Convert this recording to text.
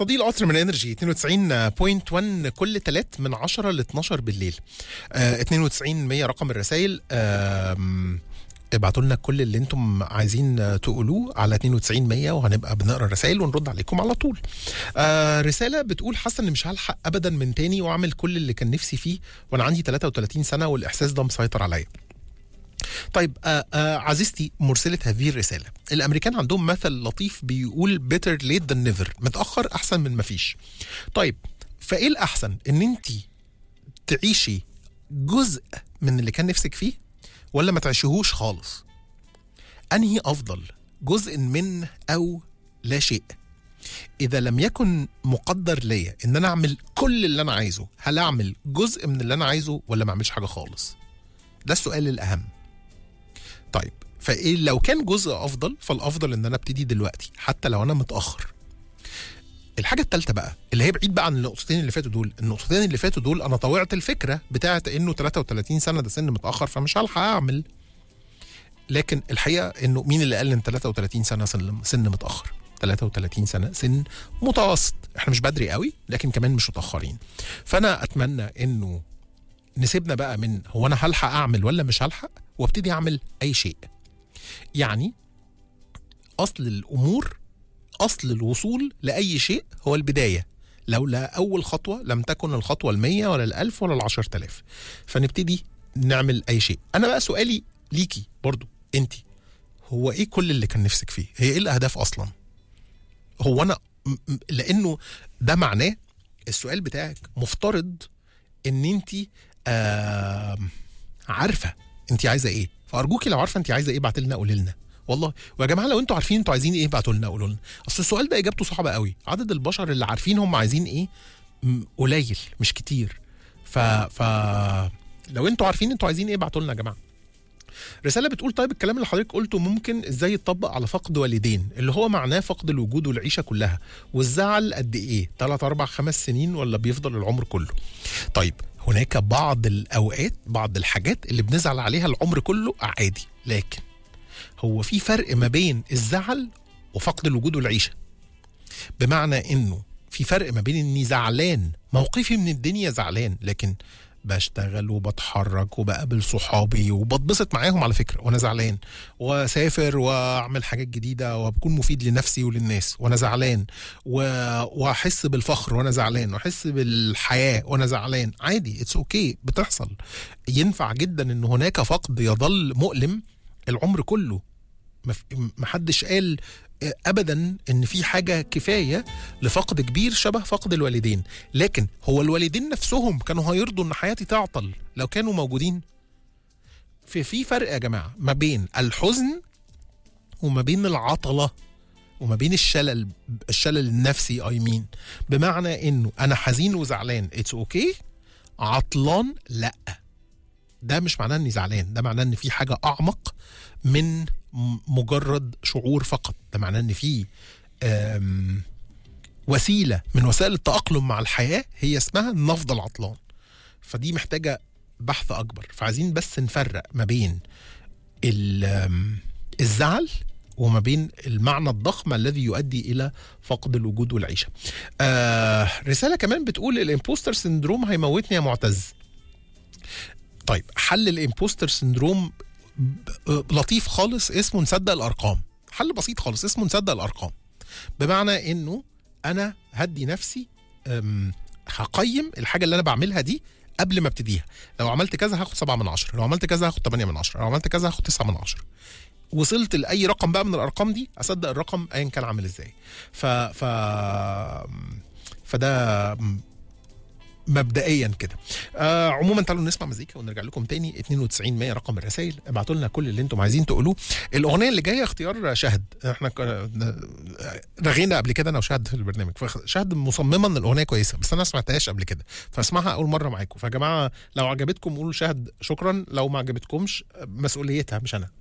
صديق القطر من انرجي 92.1 كل تلات من 10 ل 12 بالليل آه 92 100 رقم الرسائل آم، ابعتوا لنا كل اللي انتم عايزين آه، تقولوه على 92 100 وهنبقى بنقرا الرسائل ونرد عليكم على طول. آه رساله بتقول حاسه اني مش هلحق ابدا من تاني واعمل كل اللي كان نفسي فيه وانا عندي 33 سنه والاحساس ده مسيطر عليا. طيب آه آه عزيزتي مرسلة هذه الرسالة الأمريكان عندهم مثل لطيف بيقول better late than never متأخر أحسن من مفيش طيب فإيه الأحسن إن أنت تعيشي جزء من اللي كان نفسك فيه ولا ما تعيشيهوش خالص أنهي أفضل جزء من أو لا شيء إذا لم يكن مقدر ليا إن أنا أعمل كل اللي أنا عايزه هل أعمل جزء من اللي أنا عايزه ولا ما أعملش حاجة خالص ده السؤال الأهم طيب فايه لو كان جزء افضل فالافضل ان انا ابتدي دلوقتي حتى لو انا متاخر الحاجه الثالثه بقى اللي هي بعيد بقى عن النقطتين اللي فاتوا دول النقطتين اللي فاتوا دول انا طوعت الفكره بتاعت انه 33 سنه ده سن متاخر فمش هلحق اعمل لكن الحقيقه انه مين اللي قال ان 33 سنه سن, سن متاخر 33 سنه سن متوسط احنا مش بدري قوي لكن كمان مش متاخرين فانا اتمنى انه نسيبنا بقى من هو انا هلحق اعمل ولا مش هلحق وابتدي اعمل اي شيء يعني اصل الامور اصل الوصول لاي شيء هو البدايه لولا اول خطوه لم تكن الخطوه المية ولا الالف ولا العشر تلاف فنبتدي نعمل اي شيء انا بقى سؤالي ليكي برضو انت هو ايه كل اللي كان نفسك فيه هي ايه الاهداف اصلا هو انا م- م- لانه ده معناه السؤال بتاعك مفترض ان انت آه عارفه انت عايزه ايه فارجوكي لو عارفه انت عايزه ايه ابعتي لنا قولي لنا والله ويا جماعه لو انتوا عارفين انتوا عايزين ايه ابعتوا لنا قولوا لنا اصل السؤال ده اجابته صعبه قوي عدد البشر اللي عارفين هم عايزين ايه م- قليل مش كتير ف ف لو انتوا عارفين انتوا عايزين ايه ابعتوا لنا يا جماعه رسالة بتقول طيب الكلام اللي حضرتك قلته ممكن ازاي يتطبق على فقد والدين اللي هو معناه فقد الوجود والعيشة كلها والزعل قد ايه 3 4 5 سنين ولا بيفضل العمر كله طيب هناك بعض الاوقات بعض الحاجات اللي بنزعل عليها العمر كله عادي لكن هو في فرق ما بين الزعل وفقد الوجود والعيشة بمعنى انه في فرق ما بين اني زعلان موقفي من الدنيا زعلان لكن بشتغل وبتحرك وبقابل صحابي وبتبسط معاهم على فكره وانا زعلان واسافر واعمل حاجات جديده وبكون مفيد لنفسي وللناس وانا زعلان و... واحس بالفخر وانا زعلان واحس بالحياه وانا زعلان عادي اتس اوكي okay. بتحصل ينفع جدا ان هناك فقد يظل مؤلم العمر كله مف- محدش قال ابدا ان في حاجه كفايه لفقد كبير شبه فقد الوالدين لكن هو الوالدين نفسهم كانوا هيرضوا ان حياتي تعطل لو كانوا موجودين في في فرق يا جماعه ما بين الحزن وما بين العطله وما بين الشلل الشلل النفسي اي مين بمعنى انه انا حزين وزعلان اتس اوكي okay. عطلان لا ده مش معناه اني زعلان ده معناه ان في حاجه اعمق من م- مجرد شعور فقط ده معناه ان في آم، وسيله من وسائل التاقلم مع الحياه هي اسمها النفض العطلان فدي محتاجه بحث اكبر فعايزين بس نفرق ما بين ال- آم، الزعل وما بين المعنى الضخم الذي يؤدي الى فقد الوجود والعيشه. آه رساله كمان بتقول الامبوستر سندروم هيموتني يا معتز. طيب حل الامبوستر سندروم ب- لطيف خالص اسمه نصدق الارقام حل بسيط خالص اسمه نصدق الارقام بمعنى انه انا هدي نفسي أم، هقيم الحاجه اللي انا بعملها دي قبل ما ابتديها لو عملت كذا هاخد 7 من 10 لو عملت كذا هاخد 8 من 10 لو عملت كذا هاخد 9 من 10 وصلت لاي رقم بقى من الارقام دي اصدق الرقم ايا كان عامل ازاي ف ف فده مبدئيا كده آه عموما تعالوا نسمع مزيكا ونرجع لكم تاني 92 100 رقم الرسائل ابعتوا لنا كل اللي انتم عايزين تقولوه الاغنيه اللي جايه اختيار شهد احنا ك- رغينا قبل كده انا وشهد في البرنامج فشهد مصممه ان الاغنيه كويسه بس انا ما سمعتهاش قبل كده فاسمعها اول مره معاكم فيا جماعه لو عجبتكم قولوا شهد شكرا لو ما عجبتكمش مسؤوليتها مش انا